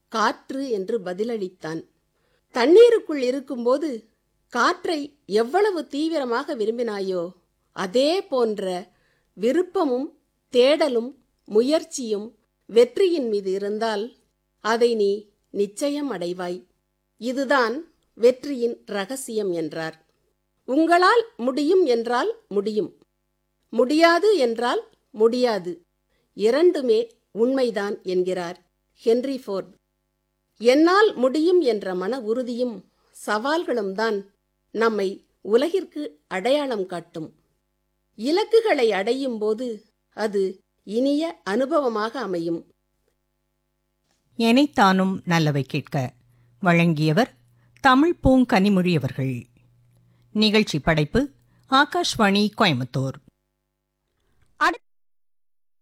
காற்று என்று பதிலளித்தான் தண்ணீருக்குள் இருக்கும்போது காற்றை எவ்வளவு தீவிரமாக விரும்பினாயோ அதே போன்ற விருப்பமும் தேடலும் முயற்சியும் வெற்றியின் மீது இருந்தால் அதை நீ நிச்சயம் அடைவாய் இதுதான் வெற்றியின் ரகசியம் என்றார் உங்களால் முடியும் என்றால் முடியும் முடியாது என்றால் முடியாது இரண்டுமே உண்மைதான் என்கிறார் ஹென்றி ஃபோர்ட் என்னால் முடியும் என்ற மன உறுதியும் சவால்களும் தான் நம்மை உலகிற்கு அடையாளம் காட்டும் இலக்குகளை அடையும் போது அது இனிய அனுபவமாக அமையும் எனைத்தானும் நல்லவை கேட்க வழங்கியவர் தமிழ் பூங்கனிமொழி அவர்கள் நிகழ்ச்சி படைப்பு ஆகாஷ்வாணி கோயம்புத்தூர்